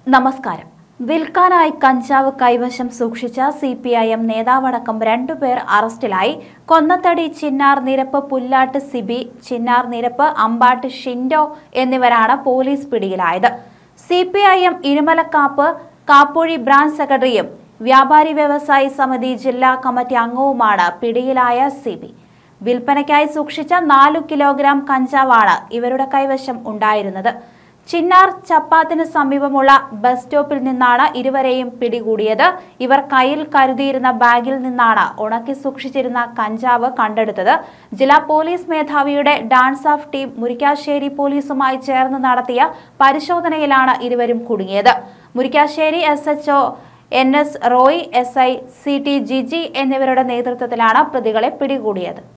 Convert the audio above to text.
നമസ്കാരം വിൽക്കാനായി കഞ്ചാവ് കൈവശം സൂക്ഷിച്ച സി പി ഐ എം നേതാവടക്കം രണ്ടുപേർ അറസ്റ്റിലായി കൊന്നത്തടി ചിന്നാർ നിരപ്പ് പുല്ലാട്ട് സിബി ചിന്നാർ നിരപ്പ് അമ്പാട്ട് ഷിൻഡോ എന്നിവരാണ് പോലീസ് പിടിയിലായത് സി പി ഐ എം ഇരുമലക്കാപ്പ് കാപ്പുഴി ബ്രാഞ്ച് സെക്രട്ടറിയും വ്യാപാരി വ്യവസായി സമിതി ജില്ലാ കമ്മിറ്റി അംഗവുമാണ് പിടിയിലായ സിബി വിൽപ്പനയ്ക്കായി സൂക്ഷിച്ച നാലു കിലോഗ്രാം കഞ്ചാവാണ് ഇവരുടെ കൈവശം ഉണ്ടായിരുന്നത് ചിന്നാർ ചപ്പാത്തിന് സമീപമുള്ള ബസ് സ്റ്റോപ്പിൽ നിന്നാണ് ഇരുവരെയും പിടികൂടിയത് ഇവർ കയ്യിൽ കരുതിയിരുന്ന ബാഗിൽ നിന്നാണ് ഉണക്കി സൂക്ഷിച്ചിരുന്ന കഞ്ചാവ് കണ്ടെടുത്തത് ജില്ലാ പോലീസ് മേധാവിയുടെ ഡാൻസ് ഓഫ് ടീം മുരിക്കാശ്ശേരി പോലീസുമായി ചേർന്ന് നടത്തിയ പരിശോധനയിലാണ് ഇരുവരും കുടുങ്ങിയത് Murikkassery S H O N S Roy S I C T Jiji എന്നിവരുടെ നേതൃത്വത്തിലാണ് പ്രതികളെ പിടികൂടിയത്